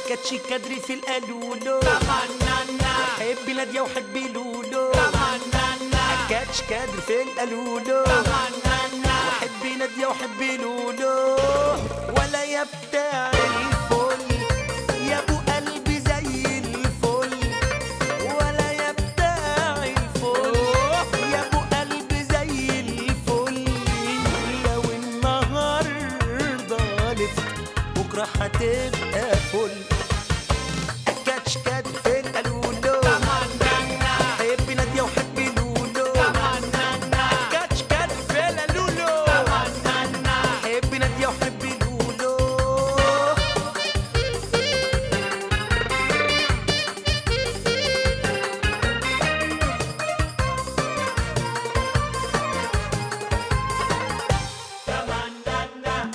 كاتش كدري في القالولو تمنانا حبي نادية وحبي لولو تمنانا كاتش كدري في القالولو تمنانا وحبي نادية وحبي لولو ولا يا بتاع الفل يا ابو قلبي زي الفل ولا يا بتاع الفل يا ابو قلبي زي الفل لو النهارده لفت بكره هتبقى فل كاتش كات في القالولو تمنانا حبي نادية وحبي لولو تمنانا كاتش كات في القالولو تمنانا حبي نادية وحبي لولو تمنانا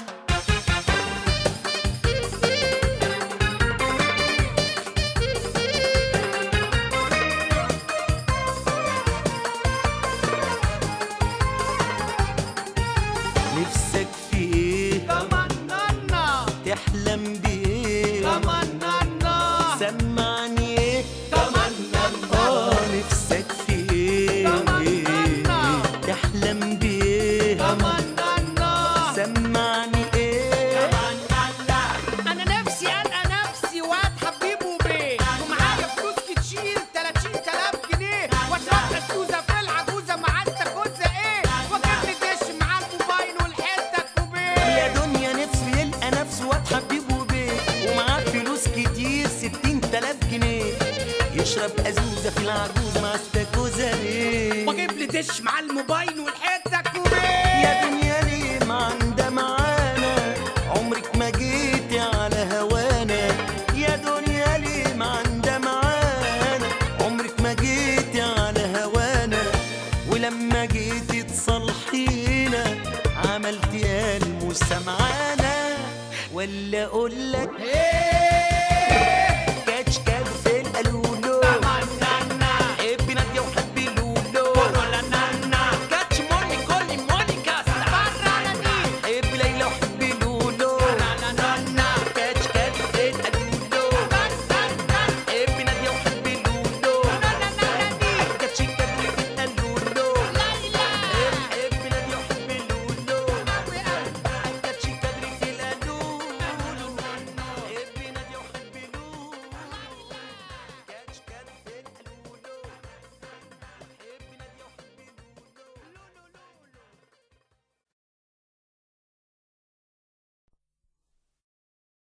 نفسك في ايه تمنانا تحلم بايه تمنانا سمعني ايه تمنانا اه نفسك في ايه تمنى. تحلم بايه تمنانا سمعني ايه انا نفسي القى نفسي واد حبيب وبيه ومعايا فلوس كتير 30000 جنيه واشرب السوزه في العجوزه مع التكوزه ايه واجيب لي دش مع الموبايل والحته كوبيه يا دنيا نفسه يلقى نفسه واد حبيب وبيه ومعاه فلوس كتير ستين تلاف جنيه يشرب أزوزة في العجوز مع استاكوزة ليه واجيب لي دش مع الموبايل والحته كوبيه يا دنيا ليه ما عندها معانا عمرك ما جيتي على هوانا يا دنيا ليه ما عندها معانا عمرك ما جيتي على هوانا ولما جيتي تصلحينا عملتي قلب وسمعانا ولا اقول لك ايه